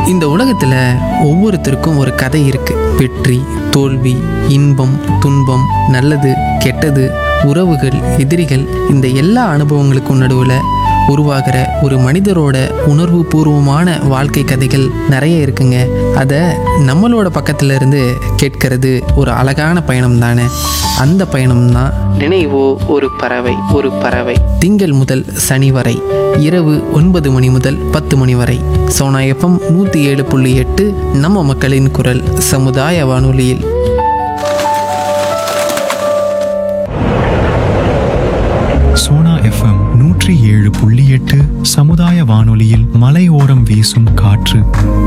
இந்த உலகத்தில் ஒவ்வொருத்தருக்கும் ஒரு கதை இருக்கு வெற்றி தோல்வி இன்பம் துன்பம் நல்லது கெட்டது உறவுகள் எதிரிகள் இந்த எல்லா அனுபவங்களுக்கும் நடுவில் உருவாகிற ஒரு மனிதரோட உணர்வு பூர்வமான வாழ்க்கை கதைகள் நிறைய இருக்குங்க அதை நம்மளோட பக்கத்துல இருந்து கேட்கறது ஒரு அழகான பயணம் தானே அந்த பயணம் தான் நினைவோ ஒரு பறவை ஒரு பறவை திங்கள் முதல் சனி வரை இரவு ஒன்பது மணி முதல் பத்து மணி வரை சோனா எஃப்எம் நூற்றி ஏழு புள்ளி எட்டு நம்ம மக்களின் குரல் சமுதாய வானொலியில் சோனா எஃப்எம் நூற்றி ஏழு புள்ளி எட்டு சமுதாய வானொலியில் மலையோரம் வீசும் காற்று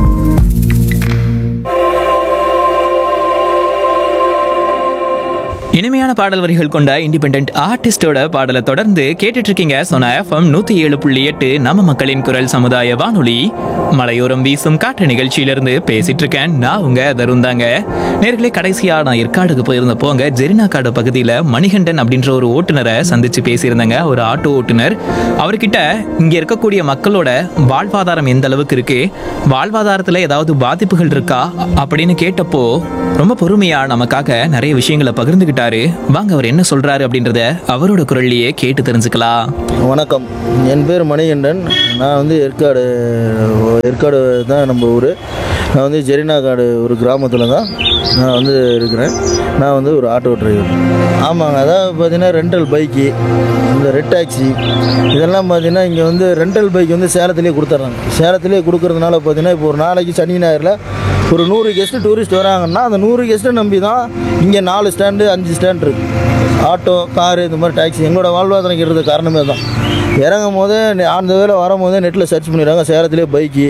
இனிமையான பாடல் வரிகள் கொண்ட இண்டிபெண்ட் ஆர்டிஸ்டோட பாடலை தொடர்ந்து கேட்டுட்டு இருக்கீங்க சொன்ன எஃப்எம் நூத்தி ஏழு புள்ளி எட்டு நம்ம மக்களின் குரல் சமுதாய வானொலி மலையோரம் வீசும் காற்று நிகழ்ச்சியிலிருந்து பேசிட்டு இருக்கேன் நான் உங்க தருண் தாங்க நேர்களே கடைசியா நான் ஏற்காடுக்கு போயிருந்தப்போ அங்க ஜெரினா காடு பகுதியில மணிகண்டன் அப்படின்ற ஒரு ஓட்டுநரை சந்திச்சு பேசியிருந்தேங்க ஒரு ஆட்டோ ஓட்டுநர் அவர்கிட்ட இங்க இருக்கக்கூடிய மக்களோட வாழ்வாதாரம் எந்த அளவுக்கு இருக்கு வாழ்வாதாரத்துல ஏதாவது பாதிப்புகள் இருக்கா அப்படின்னு கேட்டப்போ ரொம்ப பொறுமையா நமக்காக நிறைய விஷயங்களை பகிர்ந்துகிட்டாரு வாங்க அவர் என்ன சொல்றாரு அப்படின்றத அவரோட குரல்லையே கேட்டு தெரிஞ்சுக்கலாம் வணக்கம் என் பேர் மணிகண்டன் நான் வந்து ஏற்காடு ஏற்காடு தான் நம்ம ஊர் நான் வந்து ஜெரினாக்காடு ஒரு கிராமத்தில் தான் நான் வந்து இருக்கிறேன் நான் வந்து ஒரு ஆட்டோ டிரைவர் ஆமாங்க அதாவது பார்த்தீங்கன்னா ரெண்டல் பைக்கு இந்த ரெட் டாக்ஸி இதெல்லாம் பார்த்தீங்கன்னா இங்கே வந்து ரெண்டல் பைக் வந்து சேலத்திலே கொடுத்துட்றாங்க சேலத்திலே கொடுக்கறதுனால பார்த்தீங்கன்னா இப்போ ஒரு நாளைக்கு சனி ஞாயிறில் ஒரு நூறு கெஸ்ட்டு டூரிஸ்ட் வராங்கன்னா அந்த நூறு கெஸ்ட்டை நம்பி தான் இங்கே நாலு ஸ்டாண்டு அஞ்சு ஸ்டாண்ட் இருக்குது ஆட்டோ காரு இந்த மாதிரி டாக்ஸி எங்களோட வாழ்வாதாரம் இருக்கிறது காரணமே தான் இறங்கும் போதே நெ- அந்த வேலை வரும்போதே நெட்டில் சர்ச் பண்ணிடுறாங்க சேலத்திலே பைக்கு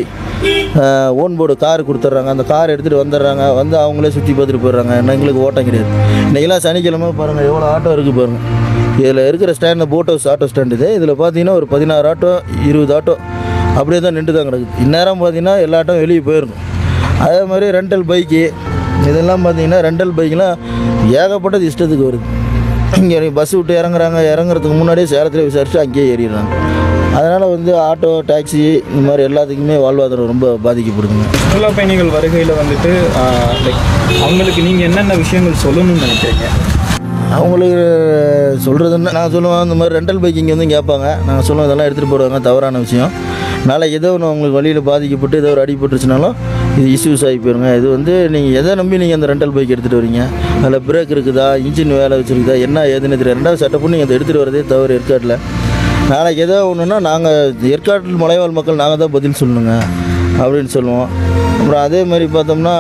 ஓன் போர்டு கார் கொடுத்துட்றாங்க அந்த கார் எடுத்துகிட்டு வந்துடுறாங்க வந்து அவங்களே சுற்றி பார்த்துட்டு போயிடுறாங்க என்ன எங்களுக்கு ஓட்டம் கிடையாது இன்றைக்கெல்லாம் சனிக்கிழமை பாருங்கள் எவ்வளோ ஆட்டோ இருக்குது பாருங்கள் இதில் இருக்கிற stand boat house auto stand இது இதில் பார்த்தீங்கன்னா ஒரு பதினாறு ஆட்டோ இருபது ஆட்டோ அப்படியே தான் நின்று தான் கிடக்குது இந்நேரம் பார்த்தீங்கன்னா எல்லா ஆட்டோ வெளியே போயிருக்கும் அதே மாதிரி ரெண்டல் பைக்கு இதெல்லாம் பார்த்தீங்கன்னா ரெண்டல் பைக்லாம் ஏகப்பட்டது இஷ்டத்துக்கு வருது இங்கே பஸ் விட்டு இறங்குறாங்க இறங்குறதுக்கு முன்னாடியே சேலத்தில் விசாரிச்சு அங்கேயே ஏறிடுறாங்க அதனால் வந்து ஆட்டோ டாக்ஸி இந்த மாதிரி எல்லாத்துக்குமே வாழ்வாதாரம் ரொம்ப பாதிக்கப்படுதுங்க சுற்றுலா பயணிகள் வருகையில் வந்துட்டு லைக் அவங்களுக்கு நீங்கள் என்னென்ன விஷயங்கள் சொல்லணும்னு நினைக்கிறீங்க அவங்களுக்கு சொல்கிறதுன்னா நான் சொல்லுவேன் இந்த மாதிரி ரெண்டல் பைக் இங்கே வந்து கேட்பாங்க நாங்கள் சொல்லுவோம் இதெல்லாம் எடுத்துகிட்டு போடுவாங்க தவறான விஷயம் நாளைக்கு ஏதோ ஒன்று உங்களுக்கு வழியில் பாதிக்கப்பட்டு ஏதோ ஒரு அடிபட்டுருச்சுனாலும் இது இஷ்யூஸ் ஆகி போயிருங்க இது வந்து நீங்கள் எதை நம்பி நீங்கள் அந்த ரெண்டல் பைக் எடுத்துகிட்டு வரீங்க அதில் பிரேக் இருக்குதா இன்ஜின் வேலை வச்சுருக்குதா என்ன ஏதுன்னு தெரியாது ரெண்டாவது செட்டப் பண்ணி நீங்கள் அதை எடுத்துகிட்டு வரதே தவறு ஏற்காட்டில் நாளைக்கு ஏதோ ஒன்றுனா நாங்கள் ஏற்காட்டில் மலைவாழ் மக்கள் நாங்கள் தான் பதில் சொல்லணுங்க அப்படின்னு சொல்லுவோம் அப்புறம் அதே மாதிரி பார்த்தோம்னா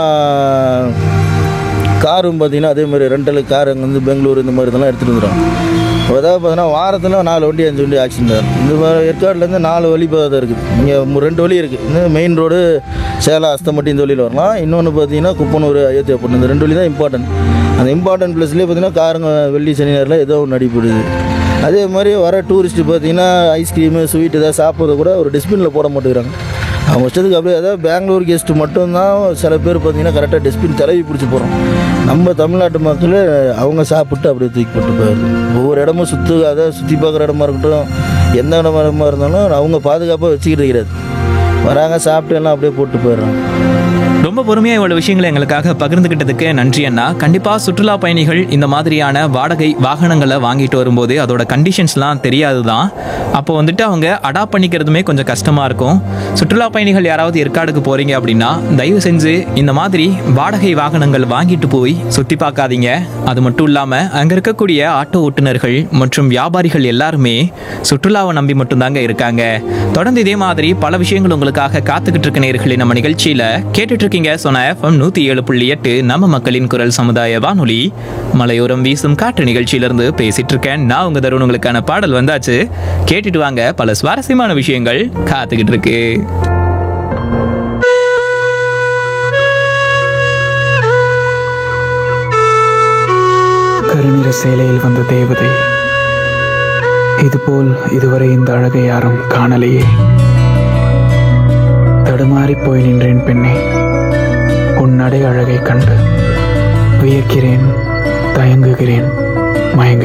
காரும் பார்த்தீங்கன்னா அதே மாதிரி ரெண்டல் கார் அங்கே வந்து பெங்களூர் இந்த மாதிரி இதெல்லாம் எடுத்துகிட்டு வந்துடும் அதாவது பார்த்தீங்கன்னா வாரத்தில் நாலு வண்டி அஞ்சு வண்டி ஆக்சிடென்ட் ஆகும் இந்த மாதிரி ஏற்காடுலேருந்து நாலு வழி தான் இருக்குது இங்கே ரெண்டு வழி இருக்குது இந்த மெயின் ரோடு சேலம் அஸ்தம்பட்டி இந்த வழியில் வரலாம் இன்னொன்று பார்த்தீங்கன்னா குப்பனூர் அயோத்தியாப்பட்டினம் இந்த ரெண்டு வழி தான் இம்பார்ட்டன்ட் அந்த இம்பார்ட்டன்ட் பிளேஸ்லேயே பார்த்தீங்கன்னா காருங்க வெள்ளி சனி நேரில் ஏதோ ஒன்று அடிப்படுது அதே மாதிரி வர டூரிஸ்ட்டு பார்த்தீங்கன்னா ஐஸ்கிரீமு ஸ்வீட் ஏதாவது சாப்பிட்றத கூட ஒரு டஸ்ட்பினில் போட மாட்டேங்கிறாங்க அவங்க இஷ்டத்துக்கு அப்படியே அதாவது பெங்களூர் கெஸ்ட்டு மட்டும்தான் சில பேர் பார்த்தீங்கன்னா கரெக்டாக டஸ்ட்பின் தலைவி பிடிச்சி போகிறோம் நம்ம தமிழ்நாட்டு மக்கள் அவங்க சாப்பிட்டு அப்படியே தூக்கி போட்டு போயிடுது ஒவ்வொரு இடமும் சுற்று அதாவது சுற்றி பார்க்குற இடமா இருக்கட்டும் எந்த இடமா இருந்தாலும் அவங்க பாதுகாப்பாக வச்சுக்கிட்டு கிடையாது வராங்க சாப்பிட்டு எல்லாம் அப்படியே போட்டு போயிடுறாங்க ரொம்ப பொறுமையா இவ்வளவு விஷயங்களை எங்களுக்காக பகிர்ந்துகிட்டதுக்கு நன்றி அண்ணா கண்டிப்பா சுற்றுலா பயணிகள் இந்த மாதிரியான வாடகை வாகனங்களை வாங்கிட்டு வரும்போது அதோட கண்டிஷன்ஸ்லாம் தெரியாதுதான் அப்போ வந்துட்டு அவங்க அடாப்ட் பண்ணிக்கிறதுமே கொஞ்சம் கஷ்டமா இருக்கும் சுற்றுலா பயணிகள் யாராவது ஏற்காடுக்கு போறீங்க அப்படின்னா தயவு செஞ்சு இந்த மாதிரி வாடகை வாகனங்கள் வாங்கிட்டு போய் சுத்தி பார்க்காதீங்க அது மட்டும் இல்லாம அங்க இருக்கக்கூடிய ஆட்டோ ஓட்டுநர்கள் மற்றும் வியாபாரிகள் எல்லாருமே சுற்றுலாவை நம்பி மட்டும்தாங்க இருக்காங்க தொடர்ந்து இதே மாதிரி பல விஷயங்கள் உங்களுக்காக காத்துக்கிட்டு இருக்க நேர்களே நம்ம நிகழ்ச்சியில கேட்டுட்டு இருக்கீங்க சொன்ன எஃப்எம் நூத்தி ஏழு புள்ளி எட்டு நம்ம மக்களின் குரல் சமுதாய வானொலி மலையோரம் வீசும் காற்று நிகழ்ச்சியிலிருந்து பேசிட்டு இருக்கேன் நான் உங்க தருண் உங்களுக்கான பாடல் வந்தாச்சு கேட்டுட்டு வாங்க பல சுவாரஸ்யமான விஷயங்கள் காத்துக்கிட்டு இருக்கு கருநிற சேலையில் வந்த தேவதை இதுபோல் இதுவரை இந்த அழகை யாரும் காணலையே தடுமாறிப் போய் நின்றேன் பெண்ணே உன் நடை அழகை கண்டு வியக்கிறேன் தயங்குகிறேன் மயங்குகிறேன்